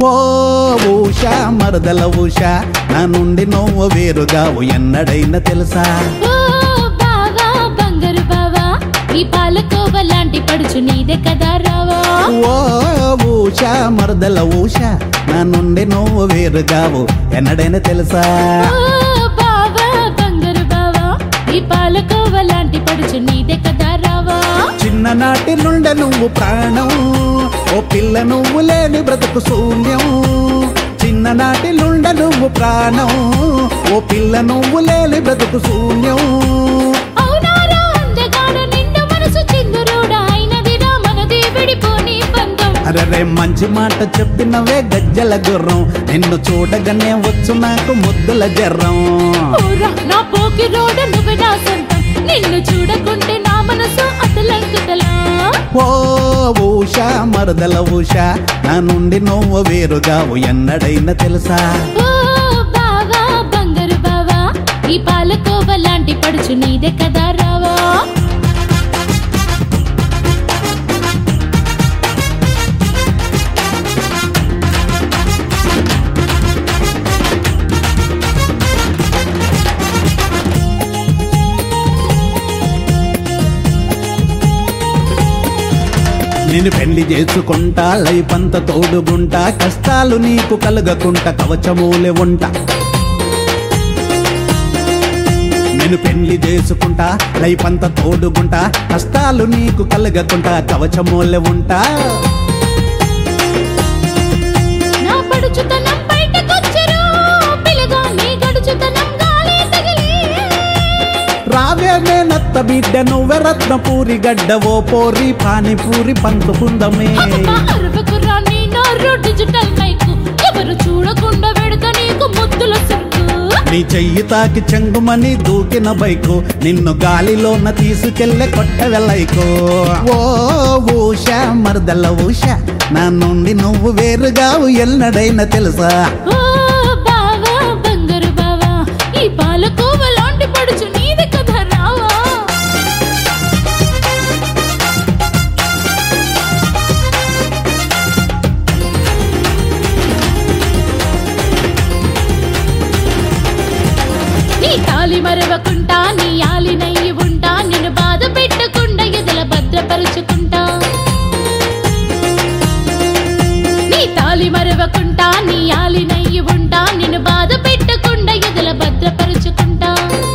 ఓ ఊషా మరదల ఊషా నా నుండి నువ్వు వేరుగావు ఎన్నడైనా తెలుసా ఓ బావా బంగారు బావా ఈ పాలకోవ లాంటి పడుచు నీదే కదా రావా ఓ ఊషా మరదల ఊషా నా నుండి నువ్వు వేరుగావు ఎన్నడైనా తెలుసా ఓ బావా బంగారు బావా ఈ పాలకోవ లాంటి పడుచు నీదే కదా రావా చిన్ననాటి నుండి నువ్వు ప్రాణం ఓ పిల్ల నువ్వు లేని బ్రతుకు శూన్యం చిన్ననాటి నుండి నువ్వు ప్రాణం ఓ పిల్ల నువ్వు లేని బ్రతుకు శూన్యం అవునారా అందగాడ నిండు మనసు చిందురోడా అయినదిరా మనది విడిపోని బంధం అరే మంచి మాట చెప్పినవే గజ్జల గుర్రం నిన్ను చూడగానే వచ్చు నాకు ముద్దుల జర్రం ఊరా నా పోకి రోడ నువ్వు నా సొంతం నిన్ను చూడకుంటే నా మనసు అతలంకుతలా ఓ ఊషా మరదల ఊషా నా నుండి నువ్వు వేరుగావు ఎన్నడైనా తెలుసా ఓ బావా బంగారు బావా ఈ పాలకోవ లాంటి పడుచు నీదే కదా రావా నేను పెళ్లి చేసుకుంటా లైఫ్ అంత తోడుగుంటా కష్టాలు నీకు కలగకుంటా కవచమూలే ఉంటా నేను పెళ్లి చేసుకుంటా లైఫ్ అంత తోడుగుంటా కష్టాలు నీకు కలగకుంటా కవచమూలే ఉంటా నా పడుచుతనం బయటకొచ్చరు పిలగా నీ గడుచుతనం గాలి తగిలి రావే నత్త బిడ్డ నువ్వె రత్నపూరి గడ్డ ఓ పోరి పానీపూరి పంచుకుందమే అబ్బా అరవకురా నీ నోరు డిజిటల్ మైకు ఎవరు చూడకుండా పెడతా నీకు ముద్దుల సరుకు నీ చెయ్యి తాకి చెంగుమని దూకిన బైకు నిన్ను గాలిలోన తీసుకెళ్ళే కొట్ట వెళ్ళైకో ఓ ఊష మరదల ఊష నా నుండి నువ్వు వేరుగావు ఎన్నడైనా తెలుసా ఓ బావా బంగారు బావా ఈ పాలకోవ లాంటి పడుచు నీది కదా రావా నీ తాలి మరవకుంటా నీ ఆలి నయ్యి ఉంటా నిన్ను బాధ పెట్టకుండా ఎదల భద్రపరుచుకుంటా నీ తాలి మరవకుంటా నీ ఆలి నయ్యి ఉంటా నిన్ను బాధ పెట్టకుండా ఎదల భద్రపరుచుకుంటా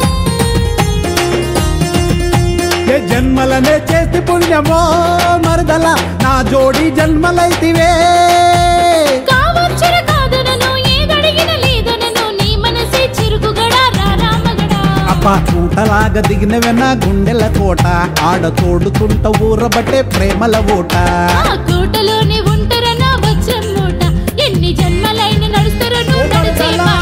ఏ జన్మలనే చేసి పుణ్యమో మరదల నా జోడి జన్మలైతివే కావచ్చుర కాదనను ఏదడిగిన లేదనను నీ మనసే చిరుగుగడా రారామగడా అబ్బా కూటలాగా దిగినవే నా గుండెల కోట ఆడ తోడుకుంట ఊరబట్టే ప్రేమల ఓట ఆ కోటలోనే ఉంటారనా వచ్చే మూట ఎన్ని జన్మలైన నడుస్తారను నడిచే మాట